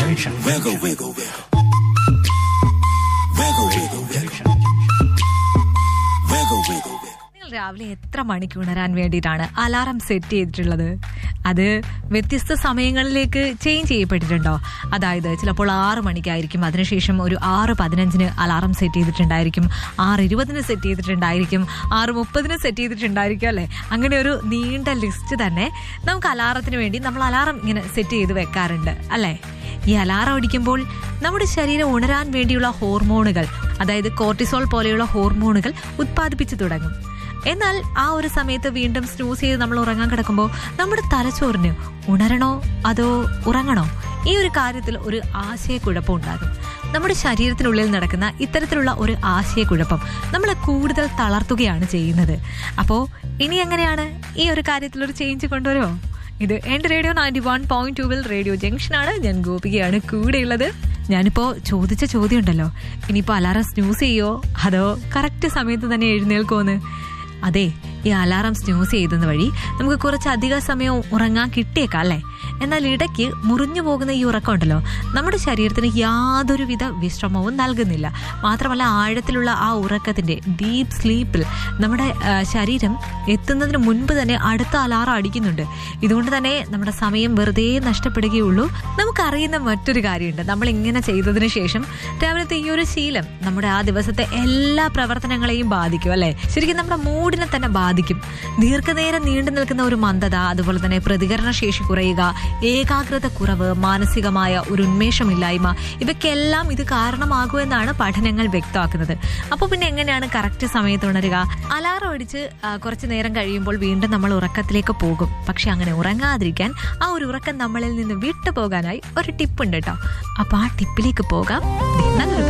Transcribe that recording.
Junction. Wiggle, wiggle, wiggle. Wiggle, wiggle, wiggle. Wiggle, wiggle, wiggle. നിങ്ങൾ രാവിലെ എത്ര മണിക്ക് ഉണരാൻ വേണ്ടിയിട്ടാണ് അലാറം സെറ്റ് ചെയ്തിട്ടുള്ളത് അത് വ്യത്യസ്ത സമയങ്ങളിലേക്ക് ചേഞ്ച് ചെയ്യപ്പെട്ടിട്ടുണ്ടോ അതായത് ചിലപ്പോൾ ആറ് മണിക്കായിരിക്കും അതിനുശേഷം ഒരു ആറ് പതിനഞ്ചിന് അലാറം സെറ്റ് ചെയ്തിട്ടുണ്ടായിരിക്കും ആറ് ഇരുപതിന് സെറ്റ് ചെയ്തിട്ടുണ്ടായിരിക്കും ആറ് മുപ്പതിന് സെറ്റ് ചെയ്തിട്ടുണ്ടായിരിക്കും അല്ലേ അങ്ങനെ ഒരു നീണ്ട ലിസ്റ്റ് തന്നെ നമുക്ക് അലാറത്തിന് വേണ്ടി നമ്മൾ അലാറം ഇങ്ങനെ സെറ്റ് ചെയ്ത് വെക്കാറുണ്ട് അല്ലേ ഈ അലാറം അടിക്കുമ്പോൾ നമ്മുടെ ശരീരം ഉണരാൻ വേണ്ടിയുള്ള ഹോർമോണുകൾ അതായത് കോർട്ടിസോൾ പോലെയുള്ള ഹോർമോണുകൾ ഉത്പാദിപ്പിച്ചു തുടങ്ങും എന്നാൽ ആ ഒരു സമയത്ത് വീണ്ടും സ്നൂസ് ചെയ്ത് നമ്മൾ ഉറങ്ങാൻ കിടക്കുമ്പോൾ നമ്മുടെ തലച്ചോറിന് ഉണരണോ അതോ ഉറങ്ങണോ ഈ ഒരു കാര്യത്തിൽ ഒരു ആശയക്കുഴപ്പം ഉണ്ടാകും നമ്മുടെ ശരീരത്തിനുള്ളിൽ നടക്കുന്ന ഇത്തരത്തിലുള്ള ഒരു ആശയക്കുഴപ്പം നമ്മളെ കൂടുതൽ തളർത്തുകയാണ് ചെയ്യുന്നത് അപ്പോൾ ഇനി എങ്ങനെയാണ് ഈ ഒരു കാര്യത്തിൽ ഒരു ചേഞ്ച് കൊണ്ടുവരുമോ ഇത് എന്റെ റേഡിയോ നയൻറ്റി വൺ പോയിന്റ് ടൂവിൽ റേഡിയോ ജംഗ്ഷനാണ് ഞാൻ ഗോപികയാണ് കൂടെയുള്ളത് ഞാനിപ്പോ ചോദിച്ച ചോദ്യം ഉണ്ടല്ലോ ഇനിയിപ്പോ അലാറം സ്നൂസ് ചെയ്യോ അതോ കറക്റ്റ് സമയത്ത് തന്നെ എഴുന്നേൽക്കുമെന്ന് അതെ ഈ അലാറം സ്നൂസ് ചെയ്തത് വഴി നമുക്ക് കുറച്ച് അധിക സമയം ഉറങ്ങാൻ കിട്ടിയേക്കാം അല്ലേ എന്നാൽ ഇടയ്ക്ക് മുറിഞ്ഞു പോകുന്ന ഈ ഉറക്കം ഉണ്ടല്ലോ നമ്മുടെ ശരീരത്തിന് യാതൊരുവിധ വിശ്രമവും നൽകുന്നില്ല മാത്രമല്ല ആഴത്തിലുള്ള ആ ഉറക്കത്തിന്റെ ഡീപ്പ് സ്ലീപ്പിൽ നമ്മുടെ ആ, ശരീരം എത്തുന്നതിന് മുൻപ് തന്നെ അടുത്ത അലാറം അടിക്കുന്നുണ്ട് ഇതുകൊണ്ട് തന്നെ നമ്മുടെ സമയം വെറുതെ നഷ്ടപ്പെടുകയുള്ളൂ നമുക്കറിയുന്ന മറ്റൊരു കാര്യമുണ്ട് നമ്മൾ ഇങ്ങനെ ചെയ്തതിനു ശേഷം രാവിലത്തെ ഈ ഒരു ശീലം നമ്മുടെ ആ ദിവസത്തെ എല്ലാ പ്രവർത്തനങ്ങളെയും ബാധിക്കും അല്ലെ ശരിക്കും നമ്മുടെ മൂഡിനെ തന്നെ ബാധിക്കും ദീർഘനേരം നീണ്ടു നിൽക്കുന്ന ഒരു മന്ദത അതുപോലെ തന്നെ പ്രതികരണ ശേഷി കുറയുക ഏകാഗ്രത കുറവ് മാനസികമായ ഒരു ഉന്മേഷമില്ലായ്മ ഇവയ്ക്കെല്ലാം ഇത് കാരണമാകുമെന്നാണ് പഠനങ്ങൾ വ്യക്തമാക്കുന്നത് അപ്പോൾ പിന്നെ എങ്ങനെയാണ് കറക്റ്റ് സമയത്ത് ഉണരുക അലാറം അടിച്ച് ആ, കുറച്ച് നേരം കഴിയുമ്പോൾ വീണ്ടും നമ്മൾ ഉറക്കത്തിലേക്ക് പോകും പക്ഷെ അങ്ങനെ ഉറങ്ങാതിരിക്കാൻ ആ ഒരു ഉറക്കം നമ്മളിൽ നിന്ന് വിട്ടുപോകാനായി ഒരു ടിപ്പ് ഉണ്ട് കേട്ടോ അപ്പൊ ആ ടിപ്പിലേക്ക് പോകാം നല്ലൊരു